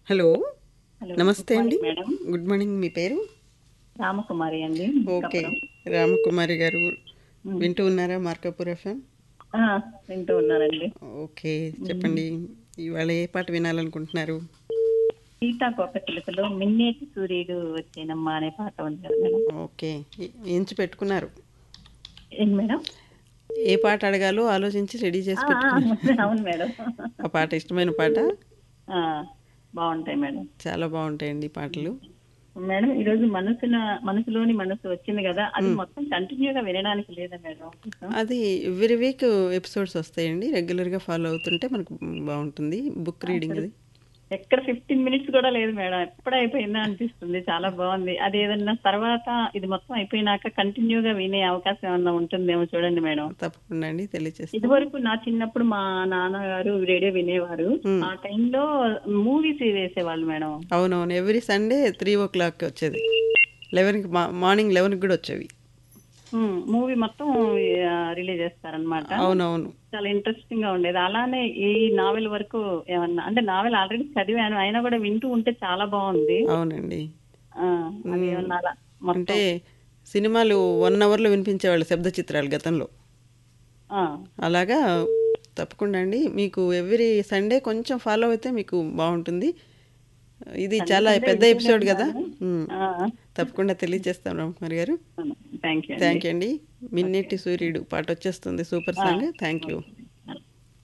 Hello hello నమస్తే good అండి morning madam good morning మీ పేరు రామకుమారి అండి ఓకే కప్పరం. రామకుమారి గారు వింటూ ఉన్నారా మార్కాపూర్ ఎఫ్ఎం ఆ, వింటూ ఉన్నానండి ఓకే చెప్పండి ఇవాళ ఏ పాట వినాలనుకుంటున్నారు సీతాకోక చిలుకలో మిన్నేటి సూర్యుడు వచ్చేనమ్మా అనే పాట ఉంది కదా మేడం ఓకే ఎ- ఎంచి పెట్టుకున్నారు ఏంటి మేడం ఏ పాట అడగాలో ఆలోచించి రెడీ చేసి ఆ, పెట్టుకున్నారు ఆ, అవును మేడం ఆ పాట ఇష్టమైన పాట ఆ, బాగుంటాయి మేడం చాలా బాగుంటాయండి ఈ పాటలు మేడం ఈరోజు మనసున మనసులోని మనసు వచ్చింది కదా అది మొత్తం కంటిన్యూగా వినడానికి లేదా మేడం అది ఎవ్రీ వీక్ ఎపిసోడ్స్ వస్తాయండి రెగ్యులర్గా ఫాలో అవుతుంటే మనకు బాగుంటుంది బుక్ రీడింగ్ అది ఎక్కడ ఫిఫ్టీన్ మినిట్స్ కూడా లేదు మేడం ఎప్పుడు అయిపోయిందా అనిపిస్తుంది చాలా బాగుంది అది ఏదన్నా తర్వాత ఇది మొత్తం అయిపోయినాక కంటిన్యూగా వినే అవకాశం ఏమన్నా ఉంటుందేమో చూడండి మేడం తప్పకుండా అండి తెలియచేస్తాను ఇది వరకు నా చిన్నప్పుడు మా నాన్నగారు రేడియో వినేవారు ఆ టైంలో మూవీస్ వేసేవాళ్ళు మేడం అవునవును ఎవ్రీ సండే త్రీ ఓ క్లాక్కి వచ్చేది లెవెన్కి మార్నింగ్ లెవెన్కి కూడా వచ్చేవి మూవీ మొత్తం రిలీజ్ చేస్తారనమాట అవునవును చాలా ఇంట్రెస్టింగ్ గా ఉండేది అలానే ఈ నావెల్ వరకు ఏమన్నా అంటే నావెల్ ఆల్రెడీ చదివాను అయినా కూడా వింటూ ఉంటే చాలా బాగుంది అవునండి ఆ, అది ఏమన్నా అలా మొత్తం అంటే సినిమాలు వన్ అవర్లో వినిపించేవాళ్ళు శబ్ద చిత్రాలు గతంలో ఆ, అలాగా తప్పకుండా అండి మీకు ఎవ్రీ సండే కొంచెం ఫాలో అయితే మీకు బాగుంటుంది ఇది చాలా పెద్ద ఎపిసోడ్ కదా ఉమ్. ఆ, తప్పకుండా తెలియజేస్తాం రామకుమారి గారు థ్యాంక్ యూ థ్యాంక్ యూ అండి మిన్నెట్టి సూర్యుడు పాట వచ్చేస్తుంది సూపర్ సాంగ్ థ్యాంక్ యూ